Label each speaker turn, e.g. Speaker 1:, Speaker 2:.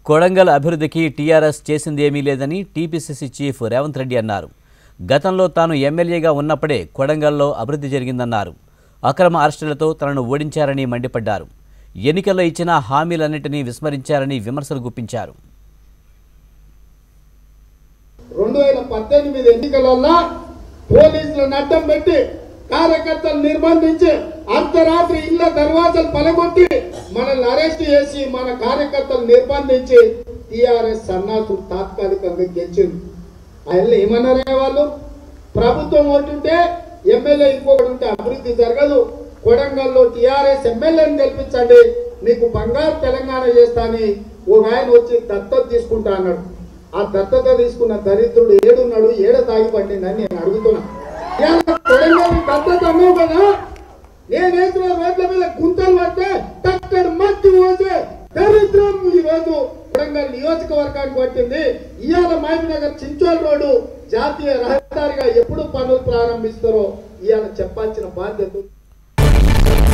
Speaker 1: కొడంగల్ అభివృద్ధికి టీఆర్ఎస్ చేసింది ఏమీ లేదని టీపీసీసీ చీఫ్ రేవంత్ రెడ్డి అన్నారు గతంలో తాను ఎమ్మెల్యేగా ఉన్నప్పుడే కొడంగల్లో అభివృద్ధి జరిగిందన్నారు అక్రమ అరెస్టులతో తనను ఓడించారని మండిపడ్డారు ఎన్నికల్లో ఇచ్చిన హామీలన్నింటినీ విస్మరించారని విమర్శలు గుప్పించారు
Speaker 2: రెండు వేల పద్దెనిమిది ఎన్నికలలో పోలీసులను అడ్డం పెట్టి కార్యకర్తలు నిర్బంధించి అర్ధరాత్రి ఇళ్ల దర్వాజలు పలగొట్టి మనల్ని అరెస్ట్ చేసి మన కార్యకర్తలు నిర్బంధించి టిఆర్ఎస్ సన్నాసులు తాత్కాలికంగా గెలిచింది ఆయన ఏమన్నారే వాళ్ళు ప్రభుత్వం ఒకటి ఎమ్మెల్యే ఇంకొకటి ఉంటే అభివృద్ధి జరగదు కొడంగల్లో టిఆర్ఎస్ ఎమ్మెల్యేని గెలిపించండి మీకు బంగారు తెలంగాణ చేస్తాని ఒక ఆయన వచ్చి దత్తత తీసుకుంటా అన్నాడు ఆ దత్తత తీసుకున్న దరిద్రుడు ఏడున్నాడు ఏడ తాగి పట్టిందని నేను అడుగుతున్నా ఇవాళ కొడంగల్ దత్తత అన్నావు కదా నేను వేసిన రోడ్ల మీద గుంతలు పడితే టక్కర్ మట్టి పోసే దరిద్రం ఈ రోజు కొడంగల్ నియోజకవర్గానికి పట్టింది ఇవాళ మహబూబ్నగర్ చించోల్ రోడ్డు జాతీయ రహదారిగా ఎప్పుడు పనులు ప్రారంభిస్తారో ఇవాళ చెప్పాల్సిన బాధ్యత